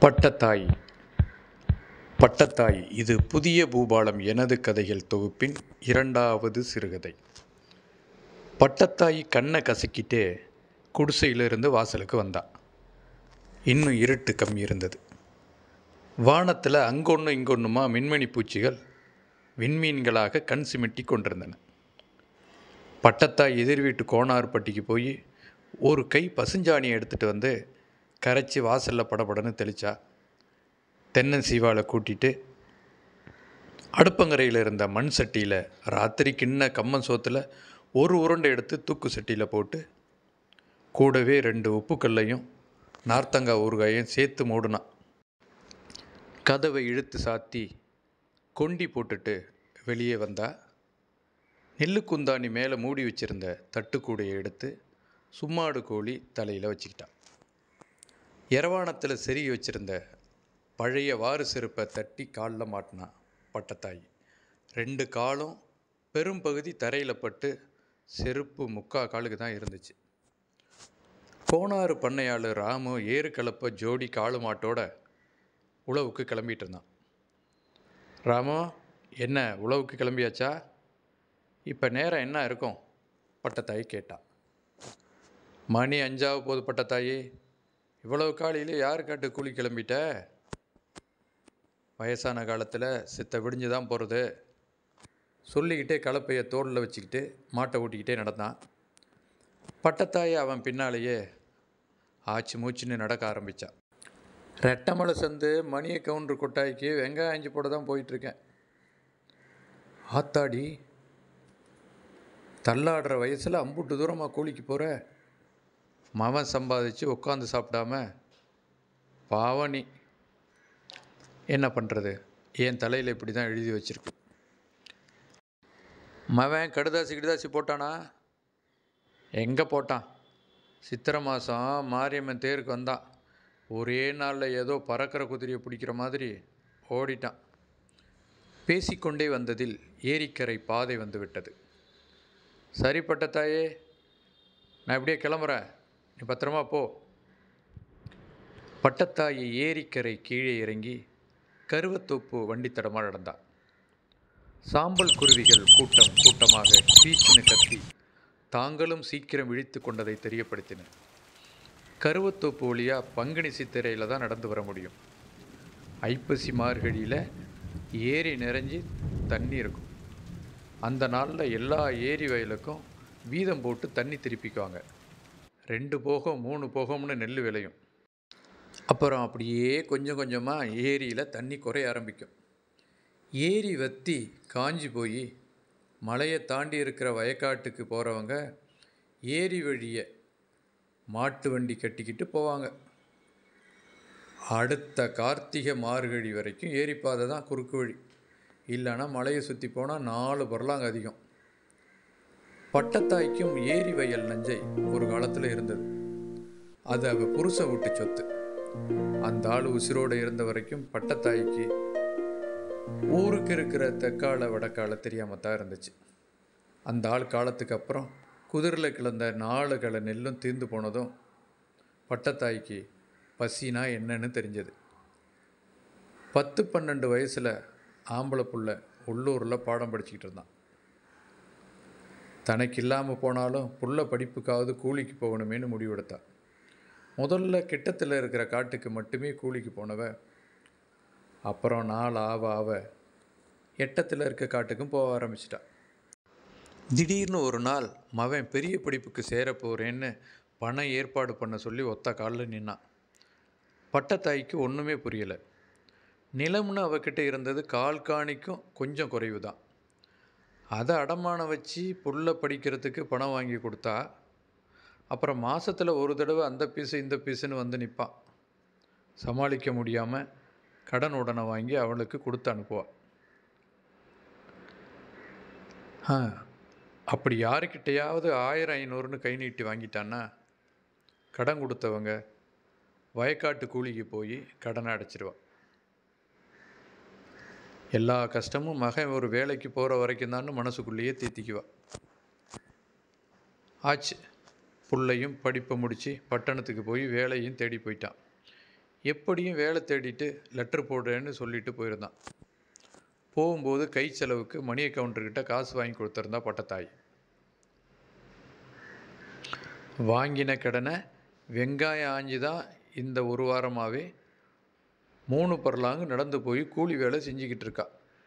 பட்டத்தாய் பட்டத்தாய் இது புதிய பூபாலம் எனது கதைகள் தொகுப்பின் இரண்டாவது சிறுகதை பட்டத்தாய் கண்ணை கசக்கிட்டே குடிசையிலிருந்து வாசலுக்கு வந்தா இன்னும் இருட்டு கம்மி இருந்தது வானத்தில் அங்கொன்று இங்கொன்றுமா மின்மணி பூச்சிகள் விண்மீன்களாக கண் சிமிட்டி கொண்டிருந்தன பட்டத்தாய் எதிர் வீட்டு கோணார்பட்டிக்கு போய் ஒரு கை பசுஞ்சாணியை எடுத்துகிட்டு வந்து கரைச்சி வாசலில் படபடன்னு தெளிச்சா தென்னன் சீவாலை கூட்டிட்டு அடுப்பங்கரையில் இருந்த மண் சட்டியில் ராத்திரி கிண்ண கம்மன் சோத்தில் ஒரு உருண்டை எடுத்து தூக்கு சட்டியில் போட்டு கூடவே ரெண்டு உப்புக்கல்லையும் நார்த்தங்காய் ஊறுகாயும் சேர்த்து மூடினான் கதவை இழுத்து சாத்தி கொண்டி போட்டுட்டு வெளியே வந்தா நெல்லு குந்தாணி மேலே மூடி வச்சிருந்த தட்டுக்கூடையை எடுத்து சும்மாடு கோழி தலையில் வச்சுக்கிட்டான் இரவாணத்தில் செருகி வச்சிருந்த பழைய வாறு செருப்பை தட்டி காலில் மாட்டினான் பட்டத்தாய் ரெண்டு காலும் பெரும்பகுதி தரையில் பட்டு செருப்பு முக்கா காலுக்கு தான் இருந்துச்சு கோணாறு பண்ணையாளு ராமு ஏறு கலப்ப ஜோடி காளு மாட்டோட உழவுக்கு கிளம்பிட்டு இருந்தான் ராமு என்ன உழவுக்கு கிளம்பியாச்சா இப்போ நேரம் என்ன இருக்கும் பட்டத்தாய் கேட்டான் மணி அஞ்சாவது போது பட்டத்தாயி இவ்வளவு காலையில் யார் காட்டு கூலி கிளம்பிட்ட வயசான காலத்தில் சித்த விடிஞ்சு தான் போகிறது சொல்லிக்கிட்டே கலப்பையை தோளில் வச்சுக்கிட்டு மாட்டை ஓட்டிக்கிட்டே நடந்தான் பட்டத்தாயை அவன் பின்னாலேயே ஆச்சு மூச்சுன்னு நடக்க ஆரம்பித்தான் ரெட்டமலை சந்து மணிய கவுண்டர் கொட்டாய்க்கு வெங்காயம் அஞ்சு போட தான் போயிட்டுருக்கேன் ஆத்தாடி தள்ளாடுற வயசில் அம்புட்டு தூரமாக கூலிக்கு போகிற மவன் சம்பாதிச்சு உட்காந்து சாப்பிடாம பாவனி என்ன பண்ணுறது என் தலையில் இப்படி தான் எழுதி வச்சிருக்கு மவன் கடுதாசி கிடுதாசி போட்டானா எங்கே போட்டான் சித்திரை மாதம் மாரியம்மன் தேருக்கு வந்தான் ஒரே நாளில் ஏதோ பறக்கிற குதிரையை பிடிக்கிற மாதிரி ஓடிட்டான் பேசிக்கொண்டே வந்ததில் ஏரிக்கரை பாதை வந்து விட்டது சரிப்பட்ட தாயே நான் இப்படியே கிளம்புறேன் நீ பத்திரமா போ பட்டத்தாயை ஏரிக்கரை கீழே இறங்கி கருவத்தோப்பு வண்டித்தடமாக நடந்தான் சாம்பல் குருவிகள் கூட்டம் கூட்டமாக பீச்சின்னு கத்தி தாங்களும் சீக்கிரம் விழித்து கொண்டதை தெரியப்படுத்தின கருவத்தோப்பு வழியாக பங்குனி சித்திரையில் தான் நடந்து வர முடியும் ஐப்பசி மார்கழியில் ஏரி நிறைஞ்சி தண்ணி இருக்கும் அந்த நாளில் எல்லா ஏரி வயலுக்கும் வீதம் போட்டு தண்ணி திருப்பிக்குவாங்க ரெண்டு போகம் மூணு போகம்னு நெல் விளையும் அப்புறம் அப்படியே கொஞ்சம் கொஞ்சமாக ஏரியில் தண்ணி குறைய ஆரம்பிக்கும் ஏரி வத்தி காஞ்சி போய் மலையை தாண்டி இருக்கிற வயக்காட்டுக்கு போகிறவங்க ஏரி வழியை மாட்டு வண்டி கட்டிக்கிட்டு போவாங்க அடுத்த கார்த்திகை மார்கழி வரைக்கும் ஏரிப்பாதை தான் குறுக்கு வழி இல்லைன்னா மலையை சுற்றி போனால் நாலு பரலாங்க அதிகம் பட்டத்தாய்க்கும் ஏரி வயல் நஞ்சை ஒரு காலத்தில் இருந்தது அது அவ புருஷன் விட்டு சொத்து அந்த ஆள் உசிரோடு இருந்த வரைக்கும் பட்டத்தாய்க்கு ஊருக்கு இருக்கிற தெக்கால வடக்கால தெரியாம தான் இருந்துச்சு அந்த ஆள் காலத்துக்கு அப்புறம் குதிரில் கிளந்த நாலு களை நெல்லும் தீர்ந்து போனதும் பட்டத்தாய்க்கு பசினா என்னன்னு தெரிஞ்சது பத்து பன்னெண்டு வயசில் ஆம்பளை புள்ள உள்ளூரில் பாடம் படிச்சுக்கிட்டு இருந்தான் தனக்கு இல்லாமல் போனாலும் புள்ள படிப்புக்காவது கூலிக்கு போகணுமேனு முடிவெடுத்தா முதல்ல கிட்டத்தில் இருக்கிற காட்டுக்கு மட்டுமே கூலிக்கு போனவ அப்புறம் நாள் ஆவ ஆவ எட்டத்தில் இருக்க காட்டுக்கும் போக ஆரம்பிச்சிட்டா திடீர்னு ஒரு நாள் மவன் பெரிய படிப்புக்கு சேர போகிறேன்னு பணம் ஏற்பாடு பண்ண சொல்லி ஒத்த காலில் நின்னான் பட்டத்தாய்க்கு ஒன்றுமே புரியலை நிலம்னு அவகிட்ட இருந்தது கால் காணிக்கும் கொஞ்சம் குறைவு தான் அதை அடமானம் வச்சு புள்ள படிக்கிறதுக்கு பணம் வாங்கி கொடுத்தா அப்புறம் மாதத்தில் ஒரு தடவை அந்த பீஸு இந்த பீஸுன்னு வந்து நிற்பான் சமாளிக்க முடியாமல் கடன் உடனே வாங்கி அவளுக்கு கொடுத்து அனுப்புவாள் ஆ அப்படி யாருக்கிட்டையாவது ஆயிரம் ஐநூறுன்னு கை நீட்டி வாங்கிட்டான்னா கடன் கொடுத்தவங்க வயக்காட்டு கூலிக்கு போய் கடனை அடைச்சிடுவா எல்லா கஷ்டமும் மகன் ஒரு வேலைக்கு போகிற வரைக்கும் தான் மனசுக்குள்ளேயே தீத்திக்குவா ஆச்சு புள்ளையும் படிப்பை முடித்து பட்டணத்துக்கு போய் வேலையும் தேடி போயிட்டான் எப்படியும் வேலை தேடிட்டு லெட்டர் போடுறேன்னு சொல்லிட்டு போயிருந்தான் போகும்போது கை செலவுக்கு மணி அக்கௌண்டர்கிட்ட காசு வாங்கி கொடுத்துருந்தா பட்டத்தாய் வாங்கின கடனை வெங்காயம் ஆஞ்சி தான் இந்த ஒரு வாரமாகவே மூணு பரலாங்கு நடந்து போய் கூலி வேலை செஞ்சுக்கிட்டு இருக்கா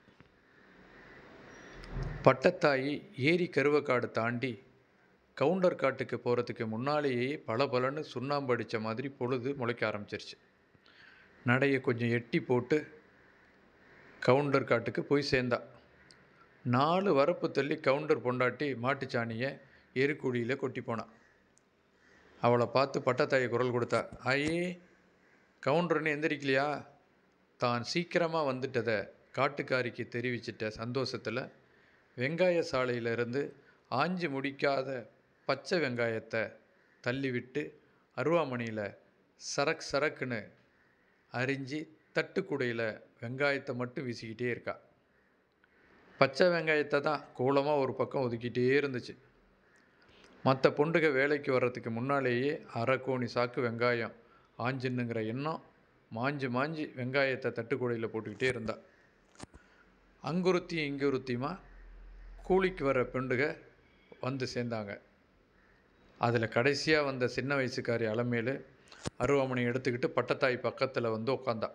பட்டத்தாயி ஏரி கருவக்காடு தாண்டி கவுண்டர் காட்டுக்கு போகிறதுக்கு முன்னாலேயே பல பலன்னு சுண்ணாம்பு அடித்த மாதிரி பொழுது முளைக்க ஆரம்பிச்சிருச்சு நடையை கொஞ்சம் எட்டி போட்டு கவுண்டர் காட்டுக்கு போய் சேர்ந்தா நாலு வரப்பு தள்ளி கவுண்டர் பொண்டாட்டி மாட்டுச்சாணியை எருக்குழியில் கொட்டி போனான் அவளை பார்த்து பட்டத்தாயை குரல் கொடுத்தா ஐயே கவுண்டர்னு எந்திரிக்கலையா தான் சீக்கிரமாக வந்துட்டதை காட்டுக்காரிக்கு தெரிவிச்சிட்ட சந்தோஷத்தில் வெங்காய சாலையிலிருந்து ஆஞ்சி முடிக்காத பச்சை வெங்காயத்தை தள்ளிவிட்டு அருவாமனையில் சரக் சரக்குன்னு அரிஞ்சு தட்டுக்குடையில் வெங்காயத்தை மட்டும் வீசிக்கிட்டே இருக்கா பச்சை வெங்காயத்தை தான் கூலமாக ஒரு பக்கம் ஒதுக்கிட்டே இருந்துச்சு மற்ற பொண்டுக வேலைக்கு வர்றதுக்கு முன்னாலேயே அரை கோணி சாக்கு வெங்காயம் ஆஞ்சின்னுங்கிற எண்ணம் மாஞ்சு மாஞ்சி வெங்காயத்தை தட்டுக்கூடையில் போட்டுக்கிட்டே இருந்தா அங்குருத்தியும் இங்குருத்தியுமா கூலிக்கு வர பெண்டுக வந்து சேர்ந்தாங்க அதில் கடைசியாக வந்த சின்ன வயசுக்காரி அலமேலு அருவாமனை எடுத்துக்கிட்டு பட்டத்தாய் பக்கத்தில் வந்து உட்காந்தா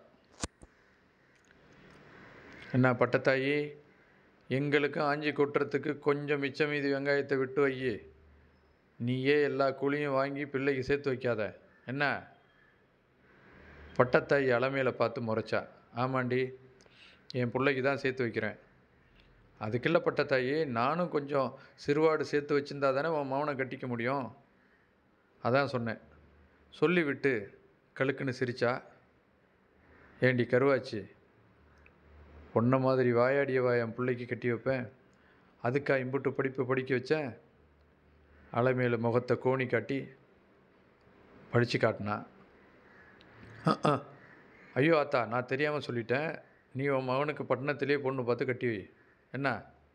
என்ன பட்டத்தாயி எங்களுக்கும் ஆஞ்சி கொட்டுறதுக்கு கொஞ்சம் மிச்சம் மீதி வெங்காயத்தை விட்டு வையி நீயே எல்லா கூலியும் வாங்கி பிள்ளைக்கு சேர்த்து வைக்காத என்ன பட்டத்தாயி அலமையில பார்த்து முறைச்சா ஆமாண்டி என் பிள்ளைக்கு தான் சேர்த்து வைக்கிறேன் அதுக்கில்ல பட்டத்தாயி நானும் கொஞ்சம் சிறுவாடு சேர்த்து வச்சிருந்தா தானே உன் மௌனை கட்டிக்க முடியும் அதான் சொன்னேன் சொல்லிவிட்டு கழுக்குன்னு சிரிச்சா ஏண்டி கருவாச்சி பொண்ணை மாதிரி வாயாடியவா என் பிள்ளைக்கு கட்டி வைப்பேன் அதுக்கா இம்புட்டு படிப்பு படிக்க வச்சேன் அலைமேல முகத்தை கோணி காட்டி படித்து காட்டினா "அஹ், ஐயோ ஆத்தா நான் தெரியாமல் சொல்லிட்டேன் நீ உன் மகனுக்கு பட்டணத்திலே பொண்ணு பார்த்து கட்டி வை என்ன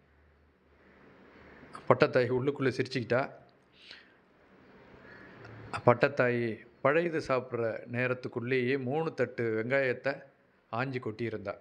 பட்டத்தாய் உள்ளுக்குள்ளே சிரிச்சுக்கிட்டா பட்டத்தாய் பழையது சாப்பிட்ற நேரத்துக்குள்ளேயே மூணு தட்டு வெங்காயத்தை ஆஞ்சி கொட்டியிருந்தா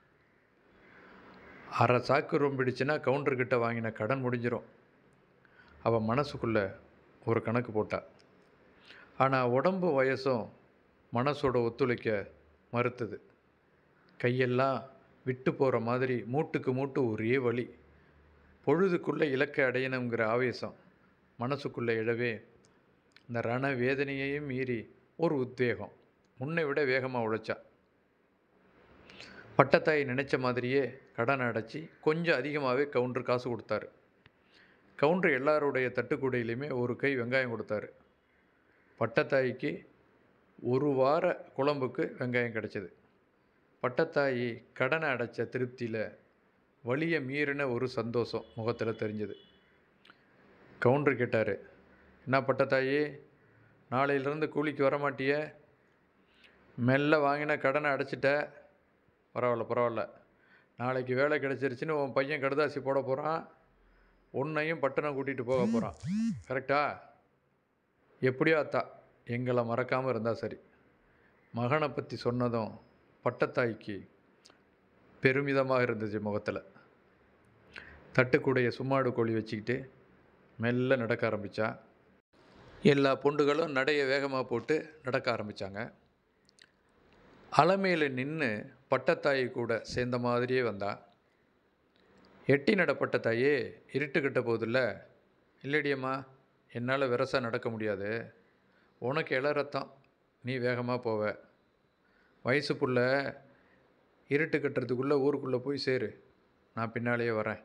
அரை சாக்கு ரொம்பிடுச்சுன்னா கவுண்டர்கிட்ட வாங்கின கடன் முடிஞ்சிரும் அவள் மனசுக்குள்ளே ஒரு கணக்கு போட்டா ஆனால் உடம்பு வயசும் மனசோட ஒத்துழைக்க மறுத்தது கையெல்லாம் விட்டு போகிற மாதிரி மூட்டுக்கு மூட்டு ஒரே வலி பொழுதுக்குள்ளே இலக்கை அடையணுங்கிற ஆவேசம் மனசுக்குள்ளே எழவே இந்த ரண வேதனையையும் மீறி ஒரு உத்வேகம் முன்னை விட வேகமாக உழைச்சா பட்டத்தாய் நினச்ச மாதிரியே கடன் அடைச்சி கொஞ்சம் அதிகமாகவே கவுண்டர் காசு கொடுத்தாரு கவுண்டர் எல்லாருடைய தட்டுக்கூடையிலையுமே ஒரு கை வெங்காயம் கொடுத்தாரு பட்டத்தாய்க்கு ஒரு வார குழம்புக்கு வெங்காயம் கிடைச்சது பட்டத்தாயி கடனை அடைச்ச திருப்தியில் வலிய மீறின ஒரு சந்தோஷம் முகத்தில் தெரிஞ்சது கவுண்டர் கேட்டார் என்ன பட்டத்தாயி நாளையிலேருந்து கூலிக்கு வர மாட்டியே மெல்ல வாங்கின கடனை அடைச்சிட்ட பரவாயில்ல பரவாயில்ல நாளைக்கு வேலை கிடைச்சிருச்சுன்னு உன் பையன் கடுதாசி போட போகிறான் உன்னையும் பட்டணம் கூட்டிகிட்டு போக போகிறான் கரெக்டா எப்படியோ அத்தா எங்களை மறக்காமல் இருந்தால் சரி மகனை பற்றி சொன்னதும் பட்டத்தாய்க்கு பெருமிதமாக இருந்துச்சு முகத்தில் தட்டுக்கூடைய சும்மாடு கோழி வச்சுக்கிட்டு மெல்ல நடக்க ஆரம்பித்தா எல்லா பொண்டுகளும் நடைய வேகமாக போட்டு நடக்க ஆரம்பித்தாங்க அலமையில் நின்று பட்டத்தாயி கூட சேர்ந்த மாதிரியே வந்தா எட்டி நடப்பட்ட தாயே இருட்டுக்கிட்ட போதில்ல இல்லடியம்மா என்னால் விரசா நடக்க முடியாது உனக்கு இள ரத்தம் நீ வேகமாக போவ வயசு புள்ள இருட்டு கட்டுறதுக்குள்ளே ஊருக்குள்ளே போய் சேரு நான் பின்னாலேயே வரேன்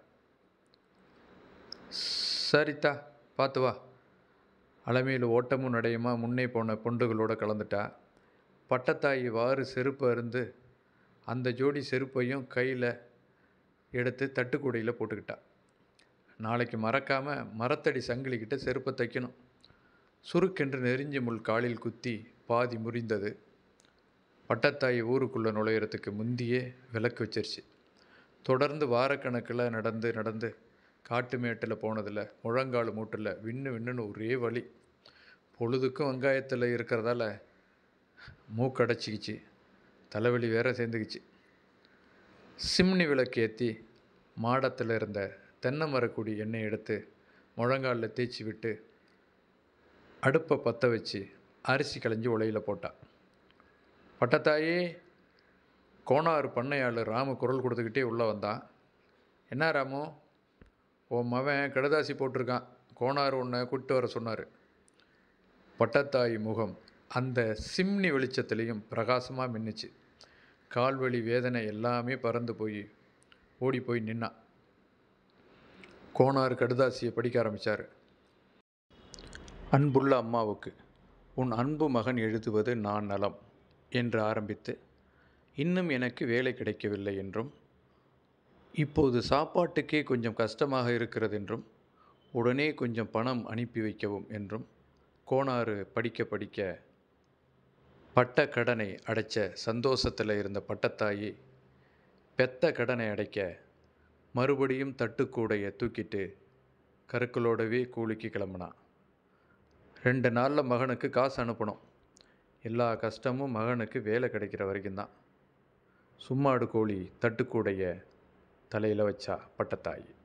சரித்தா பார்த்து வா அலமையில் ஓட்டமும் நடையுமா முன்னே போன பொண்டுகளோட கலந்துட்டா பட்டத்தாயி வாறு செருப்பு அருந்து அந்த ஜோடி செருப்பையும் கையில் எடுத்து தட்டுக்கூடையில் போட்டுக்கிட்டா நாளைக்கு மறக்காமல் மரத்தடி சங்கிலிக்கிட்ட செருப்பை தைக்கணும் சுருக்கென்று நெறிஞ்ச முள் காலில் குத்தி பாதி முறிந்தது பட்டத்தாய் ஊருக்குள்ளே நுழையிறதுக்கு முந்தியே விளக்கு வச்சிருச்சு தொடர்ந்து வாரக்கணக்கில் நடந்து நடந்து காட்டு மேட்டில் போனதில் முழங்கால் மூட்டில் விண்ணு விண்ணுன்னு ஒரே வலி பொழுதுக்கும் வெங்காயத்தில் இருக்கிறதால மூக்கடைச்சிக்கிச்சு தலைவலி வேற சேர்ந்துக்கிச்சு சிம்னி விளக்கு ஏற்றி மாடத்தில் இருந்த தென்னை மரக்குடி எண்ணெய் எடுத்து முழங்காலில் தேய்ச்சி விட்டு அடுப்பை பற்ற வச்சு அரிசி களைஞ்சி உலையில் போட்டா பட்டத்தாயி கோனார் பண்ணையாளர் ராமு குரல் கொடுத்துக்கிட்டே உள்ளே வந்தான் என்ன ராமு உன் மவன் கடுதாசி போட்டிருக்கான் கோனார் உன்னை கூப்பிட்டு வர சொன்னார் பட்டத்தாய் முகம் அந்த சிம்னி வெளிச்சத்துலேயும் பிரகாசமாக மின்னுச்சு கால்வலி வேதனை எல்லாமே பறந்து போய் ஓடி போய் நின்னான் கோனார் கடுதாசியை படிக்க ஆரம்பித்தார் அன்புள்ள அம்மாவுக்கு உன் அன்பு மகன் எழுதுவது நான் நலம் என்று ஆரம்பித்து இன்னும் எனக்கு வேலை கிடைக்கவில்லை என்றும் இப்போது சாப்பாட்டுக்கே கொஞ்சம் கஷ்டமாக இருக்கிறது என்றும் உடனே கொஞ்சம் பணம் அனுப்பி வைக்கவும் என்றும் கோனாறு படிக்க படிக்க பட்ட கடனை அடைச்ச சந்தோஷத்தில் இருந்த பட்டத்தாயி பெத்த கடனை அடைக்க மறுபடியும் தட்டுக்கூடையை தூக்கிட்டு கருக்களோடவே கூலிக்கு கிளம்புனான் ரெண்டு நாளில் மகனுக்கு காசு அனுப்பணும் எல்லா கஷ்டமும் மகனுக்கு வேலை கிடைக்கிற வரைக்கும் தான் சும்மாடு கோழி தட்டுக்கூடைய தலையில் வச்சா பட்டத்தாயி